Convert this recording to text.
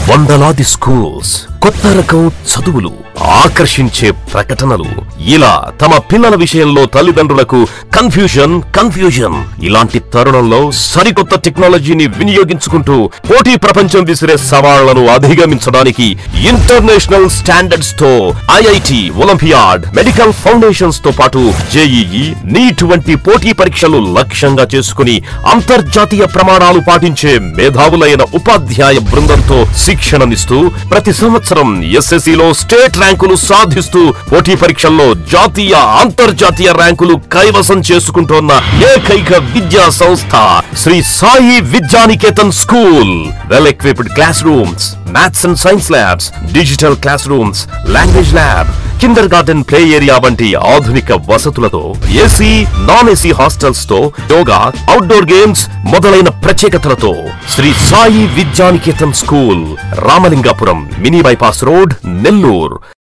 వందలాది స్కూల్స్ కొత్త రకం చదువులు ఆకర్షించే ప్రకటనలు ఇలా తమ పిల్లల విషయంలో తల్లిదండ్రులకు కన్ఫ్యూజన్ కన్ఫ్యూజన్ ఇలాంటి తరుణంలో సరికొత్త టెక్నాలజీని వినియోగించుకుంటూ పోటీ ప్రపంచం విసిరే సవాళ్లను అధిగమించడానికి ఇంటర్నేషనల్ స్టాండర్డ్స్ తో ఐఐటి ఒలింపియాడ్ మెడికల్ ఫౌండేషన్స్ తో పాటు జేఈఈ నీట్ వంటి పోటీ పరీక్షలు లక్ష్యంగా చేసుకుని అంతర్జాతీయ ప్రమాణాలు పాటించే మేధావులైన ఉపాధ్యాయ బృందంతో శిక్షణనిస్తూ ప్రతి సంవత్సరం ఎస్ఎస్సిలో స్టేట్ ర్యాంకులు సాధిస్తూ పోటీ పరీక్షల్లో జాతీయ అంతర్జాతీయ ర్యాంకులు కైవసం చేసుకుంటోన్న ఏకైక విద్యా సంస్థ Shri Sai Vidyaniketan school well equipped classrooms maths and science labs digital classrooms language lab kindergarten play area వంటి ఆధునిక వసతులతో ఏసీ నాన్ ఏసీ హాస్టల్స్ తో యోగా అవుట్డోర్ గేమ్స్ మొదలైన ప్రత్యేకతలతో Shri Sai Vidyaniketan school Ramalingapuram mini bypass road Nellore